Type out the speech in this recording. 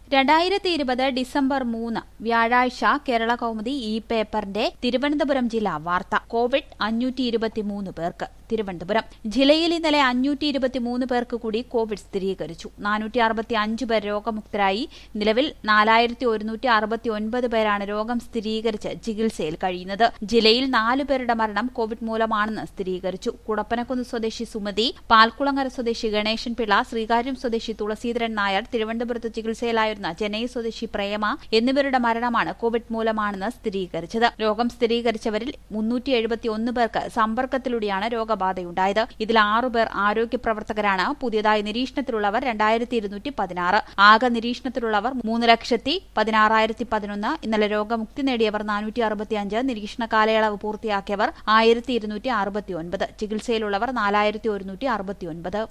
രണ്ടായിരത്തി ഇരുപത് ഡിസംബർ മൂന്ന് വ്യാഴാഴ്ച കേരള കൗമുദി ഈ പേപ്പറിന്റെ തിരുവനന്തപുരം ജില്ലാ വാർത്ത കോവിഡ് അഞ്ഞൂറ്റി ഇരുപത്തിമൂന്ന് പേർക്ക് തിരുവനന്തപുരം ജില്ലയിൽ ഇന്നലെ അഞ്ഞൂറ്റി ഇരുപത്തിമൂന്ന് പേർക്ക് കൂടി കോവിഡ് സ്ഥിരീകരിച്ചു നാനൂറ്റി അറുപത്തി അഞ്ച് പേർ രോഗമുക്തരായി നിലവിൽ നാലായിരത്തി ഒരുന്നൂറ്റി അറുപത്തി ഒൻപത് പേരാണ് രോഗം സ്ഥിരീകരിച്ച് ചികിത്സയിൽ കഴിയുന്നത് ജില്ലയിൽ നാലു പേരുടെ മരണം കോവിഡ് മൂലമാണെന്ന് സ്ഥിരീകരിച്ചു കുടപ്പനക്കുന്ന് സ്വദേശി സുമതി പാൽക്കുളങ്ങര സ്വദേശി ഗണേശൻ പിള്ള ശ്രീകാര്യം സ്വദേശി തുളസീധരൻ നായർ തിരുവനന്തപുരത്ത് ചികിത്സയിലായിരുന്ന ചെന്നൈ സ്വദേശി പ്രേമ എന്നിവരുടെ മരണമാണ് കോവിഡ് മൂലമാണെന്ന് സ്ഥിരീകരിച്ചത് രോഗം സ്ഥിരീകരിച്ചവരിൽ മുന്നൂറ്റി എഴുപത്തി ഒന്ന് പേർക്ക് സമ്പർക്കത്തിലൂടെയാണ് രോഗബാധയുണ്ടായത് ഇതിൽ ആറുപേർ ആരോഗ്യ പ്രവർത്തകരാണ് പുതിയതായി നിരീക്ഷണത്തിലുള്ളവർ രണ്ടായിരത്തി ഇരുന്നൂറ്റി പതിനാറ് ആകെ നിരീക്ഷണത്തിലുള്ളവർ മൂന്ന് ലക്ഷത്തി പതിനാറായിരത്തി പതിനൊന്ന് ഇന്നലെ രോഗമുക്തി നേടിയവർ നാനൂറ്റി അറുപത്തിയഞ്ച് നിരീക്ഷണ കാലയളവ് പൂർത്തിയാക്കിയവർ ആയിരത്തി ഇരുന്നൂറ്റി അറുപത്തി ഒൻപത് ചികിത്സയിലുള്ളവർ നാലായിരത്തി ഒരുന്നൂറ്റി അറുപത്തി ഒൻപത്